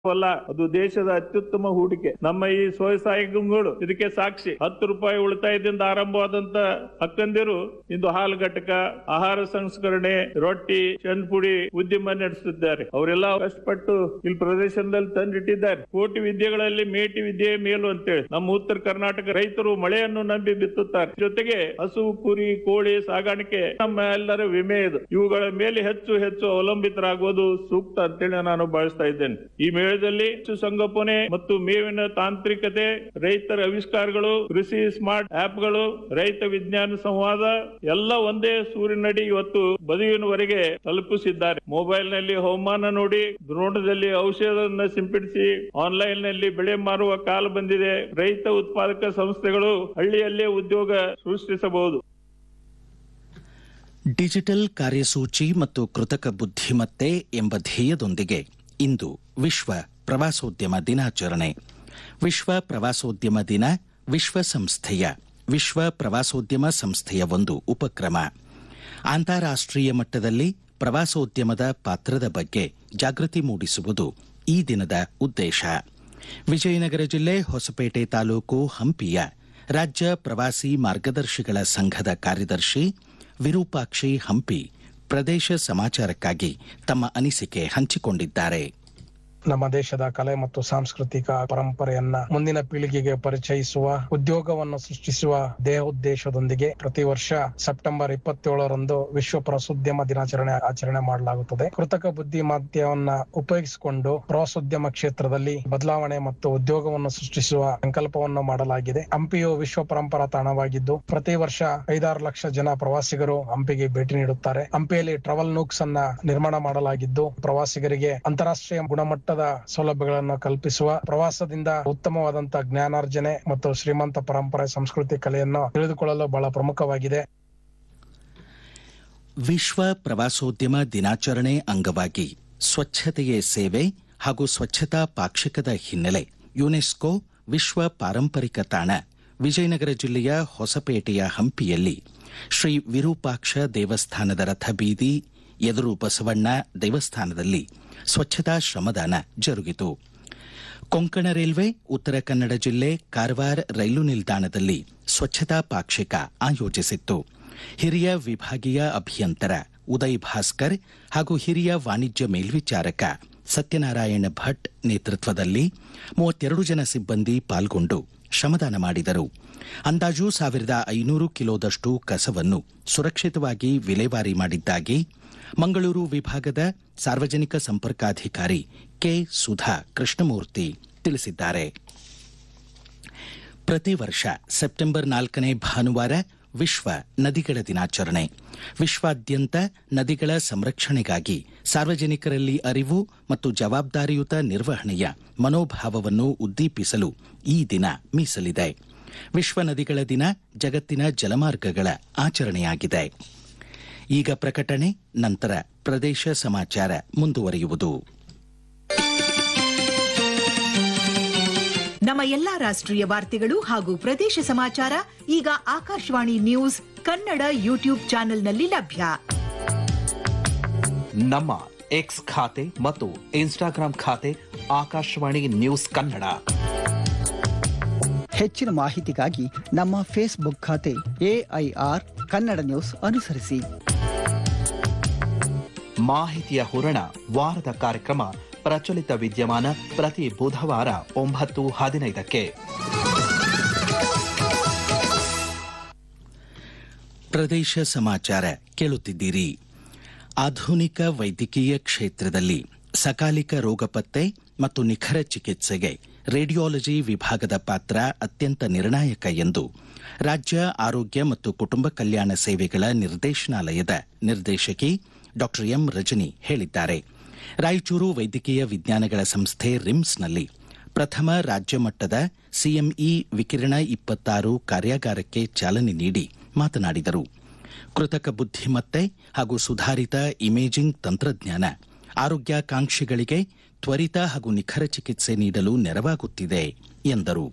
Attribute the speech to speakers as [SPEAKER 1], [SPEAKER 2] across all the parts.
[SPEAKER 1] ಅಲ್ಲ ಅದು ದೇಶದ ಅತ್ಯುತ್ತಮ ಹೂಡಿಕೆ ನಮ್ಮ ಈ ಸ್ವಸಹಾಯ ಗುಂಪುಗಳು ಇದಕ್ಕೆ ಸಾಕ್ಷಿ ಹತ್ತು ರೂಪಾಯಿ ಉಳಿತಾಯದಿಂದ ಆರಂಭವಾದಂತ ಅಕ್ಕಂದಿರು ಇಂದು ಹಾಲು ಘಟಕ ಆಹಾರ ಸಂಸ್ಕರಣೆ ರೊಟ್ಟಿ ಚಂದ್ಪುಡಿ ಉದ್ಯಮ ನಡೆಸುತ್ತಿದ್ದಾರೆ ಅವರೆಲ್ಲ ಕಷ್ಟಪಟ್ಟು ಇಲ್ಲಿ ಪ್ರದೇಶದಲ್ಲಿ ತಂದಿಟ್ಟಿದ್ದಾರೆ ಕೋಟಿ ವಿದ್ಯೆಗಳಲ್ಲಿ ಮೇಟಿ ವಿದ್ಯೆ ಮೇಲು ಅಂತೇಳಿ ನಮ್ಮ ಉತ್ತರ ಕರ್ನಾಟಕ ರೈತರು ಮಳೆಯನ್ನು ನಂಬಿ ಬಿತ್ತುತ್ತಾರೆ ಜೊತೆಗೆ ಹಸು ಕುರಿ ಕೋಳಿ ಸಾಗಾಣಿಕೆ ನಮ್ಮ ಎಲ್ಲರ ವಿಮೆ ಇದು ಇವುಗಳ ಮೇಲೆ ಹೆಚ್ಚು ಹೆಚ್ಚು ಅವಲಂಬಿತರಾಗುವುದು ಸೂಕ್ತ ಅಂತೇಳಿ ನಾನು ಭಾವಿಸ್ತಾ ಇದ್ದೇನೆ ಈ ಮೇಳದಲ್ಲಿ ಪಶುಸಂಗೋಪನೆ ಮತ್ತು ಮೇವಿನ ತಾಂತ್ರಿಕತೆ ರೈತರ ಆವಿಷ್ಕಾರಗಳು ಕೃಷಿ ಸ್ಮಾರ್ಟ್ ಆಪ್ಗಳು ರೈತ ವಿಜ್ಞಾನ ಸಂವಾದ ಎಲ್ಲ ಒಂದೇ ಸೂರಿನಡಿ ಇವತ್ತು ಬದುವಿನವರೆಗೆ ತಲುಪಿಸಿದ್ದಾರೆ ಮೊಬೈಲ್ ನಲ್ಲಿ ಹವಾಮಾನ ನೋಡಿ ದ್ರೋಣದಲ್ಲಿ ಔಷಧವನ್ನು ಸಿಂಪಡಿಸಿ ಆನ್ಲೈನ್ ನಲ್ಲಿ ಬೆಳೆ ಮಾರುವ ಕಾಲ ಬಂದಿದೆ ರೈತ ಉತ್ಪಾದಕ ಸಂಸ್ಥೆಗಳು ಹಳ್ಳಿಯಲ್ಲೇ ಉದ್ಯೋಗ ಸೃಷ್ಟಿಸಬಹುದು
[SPEAKER 2] ಡಿಜಿಟಲ್ ಕಾರ್ಯಸೂಚಿ ಮತ್ತು ಕೃತಕ ಬುದ್ಧಿಮತ್ತೆ ಎಂಬ ಧ್ಯೇಯದೊಂದಿಗೆ ಇಂದು ವಿಶ್ವ ಪ್ರವಾಸೋದ್ಯಮ ದಿನಾಚರಣೆ ವಿಶ್ವ ಪ್ರವಾಸೋದ್ಯಮ ದಿನ ವಿಶ್ವಸಂಸ್ಥೆಯ ವಿಶ್ವ ಪ್ರವಾಸೋದ್ಯಮ ಸಂಸ್ಥೆಯ ಒಂದು ಉಪಕ್ರಮ ಅಂತಾರಾಷ್ಟ್ರೀಯ ಮಟ್ಟದಲ್ಲಿ ಪ್ರವಾಸೋದ್ಯಮದ ಪಾತ್ರದ ಬಗ್ಗೆ ಜಾಗೃತಿ ಮೂಡಿಸುವುದು ಈ ದಿನದ ಉದ್ದೇಶ ವಿಜಯನಗರ ಜಿಲ್ಲೆ ಹೊಸಪೇಟೆ ತಾಲೂಕು ಹಂಪಿಯ ರಾಜ್ಯ ಪ್ರವಾಸಿ ಮಾರ್ಗದರ್ಶಿಗಳ ಸಂಘದ ಕಾರ್ಯದರ್ಶಿ ವಿರೂಪಾಕ್ಷಿ ಹಂಪಿ ಪ್ರದೇಶ ಸಮಾಚಾರಕ್ಕಾಗಿ ತಮ್ಮ ಅನಿಸಿಕೆ ಹಂಚಿಕೊಂಡಿದ್ದಾರೆ
[SPEAKER 3] ನಮ್ಮ ದೇಶದ ಕಲೆ ಮತ್ತು ಸಾಂಸ್ಕೃತಿಕ ಪರಂಪರೆಯನ್ನ ಮುಂದಿನ ಪೀಳಿಗೆಗೆ ಪರಿಚಯಿಸುವ ಉದ್ಯೋಗವನ್ನು ಸೃಷ್ಟಿಸುವ ದೇಹೋದ್ದೇಶದೊಂದಿಗೆ ಪ್ರತಿ ವರ್ಷ ಸೆಪ್ಟೆಂಬರ್ ಇಪ್ಪತ್ತೇಳರಂದು ವಿಶ್ವ ಪ್ರವಾಸೋದ್ಯಮ ದಿನಾಚರಣೆ ಆಚರಣೆ ಮಾಡಲಾಗುತ್ತದೆ ಕೃತಕ ಬುದ್ಧಿಮಾತ್ಯವನ್ನ ಉಪಯೋಗಿಸಿಕೊಂಡು ಪ್ರವಾಸೋದ್ಯಮ ಕ್ಷೇತ್ರದಲ್ಲಿ ಬದಲಾವಣೆ ಮತ್ತು ಉದ್ಯೋಗವನ್ನು ಸೃಷ್ಟಿಸುವ ಸಂಕಲ್ಪವನ್ನು ಮಾಡಲಾಗಿದೆ ಹಂಪಿಯು ವಿಶ್ವ ಪರಂಪರಾ ತಾಣವಾಗಿದ್ದು ಪ್ರತಿ ವರ್ಷ ಐದಾರು ಲಕ್ಷ ಜನ ಪ್ರವಾಸಿಗರು ಹಂಪಿಗೆ ಭೇಟಿ ನೀಡುತ್ತಾರೆ ಹಂಪಿಯಲ್ಲಿ ಟ್ರಾವೆಲ್ ನೂಕ್ಸ್ ಅನ್ನ ನಿರ್ಮಾಣ ಮಾಡಲಾಗಿದ್ದು ಪ್ರವಾಸಿಗರಿಗೆ ಅಂತಾರಾಷ್ಟ್ರೀಯ ಗುಣಮಟ್ಟದ ಸೌಲಭ್ಯಗಳನ್ನು ಕಲ್ಪಿಸುವ ಪ್ರವಾಸದಿಂದ ಉತ್ತಮವಾದಂತಹ ಜ್ಞಾನಾರ್ಜನೆ ಮತ್ತು ಶ್ರೀಮಂತ ಪರಂಪರೆ ಸಂಸ್ಕೃತಿ ಕಲೆಯನ್ನು ತಿಳಿದುಕೊಳ್ಳಲು ಬಹಳ ಪ್ರಮುಖವಾಗಿದೆ
[SPEAKER 2] ವಿಶ್ವ ಪ್ರವಾಸೋದ್ಯಮ ದಿನಾಚರಣೆ ಅಂಗವಾಗಿ ಸ್ವಚ್ಛತೆಯೇ ಸೇವೆ ಹಾಗೂ ಸ್ವಚ್ಛತಾ ಪಾಕ್ಷಿಕದ ಹಿನ್ನೆಲೆ ಯುನೆಸ್ಕೋ ವಿಶ್ವ ಪಾರಂಪರಿಕ ತಾಣ ವಿಜಯನಗರ ಜಿಲ್ಲೆಯ ಹೊಸಪೇಟೆಯ ಹಂಪಿಯಲ್ಲಿ ಶ್ರೀ ವಿರೂಪಾಕ್ಷ ದೇವಸ್ಥಾನದ ರಥಬೀದಿ ಎದುರು ಬಸವಣ್ಣ ದೇವಸ್ಥಾನದಲ್ಲಿ ಸ್ವಚ್ಛತಾ ಶ್ರಮದಾನ ಜರುಗಿತು ಕೊಂಕಣ ರೈಲ್ವೆ ಉತ್ತರ ಕನ್ನಡ ಜಿಲ್ಲೆ ಕಾರವಾರ ರೈಲು ನಿಲ್ದಾಣದಲ್ಲಿ ಸ್ವಚ್ಛತಾ ಪಾಕ್ಷಿಕ ಆಯೋಜಿಸಿತ್ತು ಹಿರಿಯ ವಿಭಾಗೀಯ ಅಭಿಯಂತರ ಉದಯ್ ಭಾಸ್ಕರ್ ಹಾಗೂ ಹಿರಿಯ ವಾಣಿಜ್ಯ ಮೇಲ್ವಿಚಾರಕ ಸತ್ಯನಾರಾಯಣ ಭಟ್ ನೇತೃತ್ವದಲ್ಲಿ ಮೂವತ್ತೆರಡು ಜನ ಸಿಬ್ಬಂದಿ ಪಾಲ್ಗೊಂಡು ಶ್ರಮದಾನ ಮಾಡಿದರು ಅಂದಾಜು ಸಾವಿರದ ಐನೂರು ಕಿಲೋದಷ್ಟು ಕಸವನ್ನು ಸುರಕ್ಷಿತವಾಗಿ ವಿಲೇವಾರಿ ಮಾಡಿದ್ದಾಗಿ ಮಂಗಳೂರು ವಿಭಾಗದ ಸಾರ್ವಜನಿಕ ಸಂಪರ್ಕಾಧಿಕಾರಿ ಕೆ ಸುಧಾ ಕೃಷ್ಣಮೂರ್ತಿ ತಿಳಿಸಿದ್ದಾರೆ ಪ್ರತಿ ವರ್ಷ ಸೆಪ್ಟೆಂಬರ್ ನಾಲ್ಕನೇ ಭಾನುವಾರ ವಿಶ್ವ ನದಿಗಳ ದಿನಾಚರಣೆ ವಿಶ್ವಾದ್ಯಂತ ನದಿಗಳ ಸಂರಕ್ಷಣೆಗಾಗಿ ಸಾರ್ವಜನಿಕರಲ್ಲಿ ಅರಿವು ಮತ್ತು ಜವಾಬ್ದಾರಿಯುತ ನಿರ್ವಹಣೆಯ ಮನೋಭಾವವನ್ನು ಉದ್ದೀಪಿಸಲು ಈ ದಿನ ಮೀಸಲಿದೆ ವಿಶ್ವ ನದಿಗಳ ದಿನ ಜಗತ್ತಿನ ಜಲಮಾರ್ಗಗಳ ಆಚರಣೆಯಾಗಿದೆ ಈಗ ಪ್ರಕಟಣೆ ನಂತರ ಪ್ರದೇಶ ಸಮಾಚಾರ ಮುಂದುವರಿಯುವುದು
[SPEAKER 4] ನಮ್ಮ ಎಲ್ಲಾ ರಾಷ್ಟ್ರೀಯ ವಾರ್ತೆಗಳು ಹಾಗೂ ಪ್ರದೇಶ ಸಮಾಚಾರ ಈಗ ಆಕಾಶವಾಣಿ ನ್ಯೂಸ್ ಕನ್ನಡ ಯೂಟ್ಯೂಬ್ ಚಾನೆಲ್ನಲ್ಲಿ ಲಭ್ಯ
[SPEAKER 5] ನಮ್ಮ ಎಕ್ಸ್ ಖಾತೆ ಮತ್ತು ಇನ್ಸ್ಟಾಗ್ರಾಂ ಖಾತೆ ಆಕಾಶವಾಣಿ ನ್ಯೂಸ್ ಕನ್ನಡ
[SPEAKER 6] ಹೆಚ್ಚಿನ ಮಾಹಿತಿಗಾಗಿ ನಮ್ಮ ಫೇಸ್ಬುಕ್ ಖಾತೆ ಎಐಆರ್ ಕನ್ನಡ ನ್ಯೂಸ್ ಅನುಸರಿಸಿ
[SPEAKER 5] ಮಾಹಿತಿಯ ಹೂರಣ ವಾರದ ಕಾರ್ಯಕ್ರಮ ಪ್ರಚಲಿತ ವಿದ್ಯಮಾನ ಪ್ರತಿ ಬುಧವಾರ ಒಂಬತ್ತು ಹದಿನೈದಕ್ಕೆ
[SPEAKER 2] ಪ್ರದೇಶ ಸಮಾಚಾರ ಕೇಳುತ್ತಿದ್ದೀರಿ ಆಧುನಿಕ ವೈದ್ಯಕೀಯ ಕ್ಷೇತ್ರದಲ್ಲಿ ಸಕಾಲಿಕ ರೋಗ ಪತ್ತೆ ಮತ್ತು ನಿಖರ ಚಿಕಿತ್ಸೆಗೆ ರೇಡಿಯಾಲಜಿ ವಿಭಾಗದ ಪಾತ್ರ ಅತ್ಯಂತ ನಿರ್ಣಾಯಕ ಎಂದು ರಾಜ್ಯ ಆರೋಗ್ಯ ಮತ್ತು ಕುಟುಂಬ ಕಲ್ಯಾಣ ಸೇವೆಗಳ ನಿರ್ದೇಶನಾಲಯದ ನಿರ್ದೇಶಕಿ ಡಾ ಎಂ ರಜನಿ ಹೇಳಿದ್ದಾರೆ ರಾಯಚೂರು ವೈದ್ಯಕೀಯ ವಿಜ್ಞಾನಗಳ ಸಂಸ್ಥೆ ರಿಮ್ಸ್ನಲ್ಲಿ ಪ್ರಥಮ ರಾಜ್ಯ ಮಟ್ಟದ ಸಿಎಂಇ ವಿಕಿರಣ ಇಪ್ಪತ್ತಾರು ಕಾರ್ಯಾಗಾರಕ್ಕೆ ಚಾಲನೆ ನೀಡಿ ಮಾತನಾಡಿದರು ಕೃತಕ ಬುದ್ಧಿಮತ್ತೆ ಹಾಗೂ ಸುಧಾರಿತ ಇಮೇಜಿಂಗ್ ತಂತ್ರಜ್ಞಾನ ಆರೋಗ್ಯಾಕಾಂಕ್ಷಿಗಳಿಗೆ ತ್ವರಿತ ಹಾಗೂ ನಿಖರ ಚಿಕಿತ್ಸೆ ನೀಡಲು ನೆರವಾಗುತ್ತಿದೆ ಎಂದರು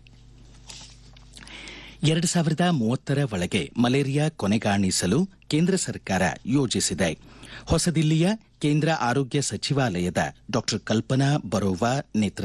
[SPEAKER 2] ಎರಡು ಸಾವಿರದ ಮೂವತ್ತರ ಒಳಗೆ ಮಲೇರಿಯಾ ಕೊನೆಗಾಣಿಸಲು ಕೇಂದ್ರ ಸರ್ಕಾರ ಯೋಜಿಸಿದೆ ಹೊಸದಿಲ್ಲಿಯ ಕೇಂದ್ರ ಆರೋಗ್ಯ ಸಚಿವಾಲಯದ ಡಾ ಕಲ್ಪನಾ ಬರೋವಾ ನೇತೃತ್ವ